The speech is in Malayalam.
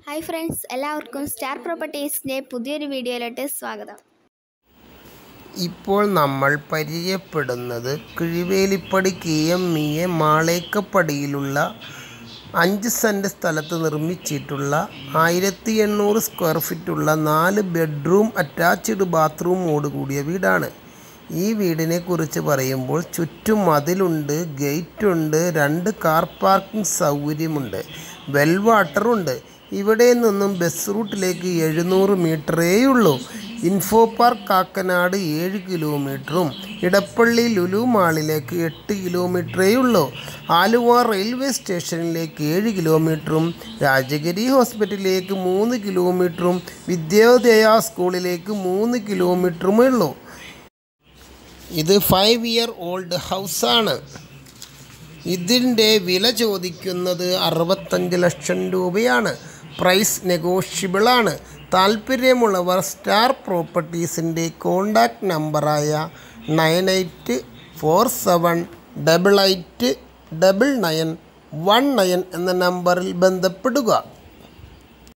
ഹായ് ഫ്രണ്ട്സ് എല്ലാവർക്കും സ്റ്റാർ പ്രോപ്പർട്ടീസിൻ്റെ പുതിയൊരു വീഡിയോയിലോട്ട് സ്വാഗതം ഇപ്പോൾ നമ്മൾ പരിചയപ്പെടുന്നത് Kizhivelippadi K M E A മാളേക്കപ്പടിയിലുള്ള അഞ്ച് സെൻറ്റ് സ്ഥലത്ത് നിർമ്മിച്ചിട്ടുള്ള ആയിരത്തി എണ്ണൂറ് സ്ക്വയർ ഫീറ്റുള്ള നാല് ബെഡ്റൂം അറ്റാച്ച്ഡ് ബാത്റൂമോട് കൂടിയ വീടാണ് ഈ വീടിനെ കുറിച്ച് പറയുമ്പോൾ ചുറ്റും മതിലുണ്ട് ഗേറ്റുണ്ട് രണ്ട് കാർ പാർക്കിംഗ് സൗകര്യമുണ്ട് വെൽ വാട്ടറുണ്ട് ഇവിടെ നിന്നും ബസ് റൂട്ടിലേക്ക് എഴുന്നൂറ് മീറ്ററേ ഉള്ളൂ ഇൻഫോ പാർക്ക് കാക്കനാട് ഏഴ് കിലോമീറ്ററും ഇടപ്പള്ളി ലുലു മാളിലേക്ക് എട്ട് കിലോമീറ്ററേ ഉള്ളൂ ആലുവ റെയിൽവേ സ്റ്റേഷനിലേക്ക് ഏഴ് കിലോമീറ്ററും രാജഗിരി ഹോസ്പിറ്റലിലേക്ക് മൂന്ന് കിലോമീറ്ററും വിദ്യോദയ സ്കൂളിലേക്ക് മൂന്ന് കിലോമീറ്ററുമേ ഉള്ളൂ ഇത് ഫൈവ് ഇയർ ഓൾഡ് ഹൗസാണ് ഇതിൻ്റെ വില ചോദിക്കുന്നത് അറുപത്തഞ്ച് ലക്ഷം രൂപയാണ് പ്രൈസ് നെഗോഷ്യബിളാണ് താല്പര്യമുള്ളവർ സ്റ്റാർ പ്രോപ്പർട്ടീസിൻ്റെ കോണ്ടാക്ട് നമ്പറായ nine eight four seven double eight double nine one nine എന്ന നമ്പറിൽ ബന്ധപ്പെടുക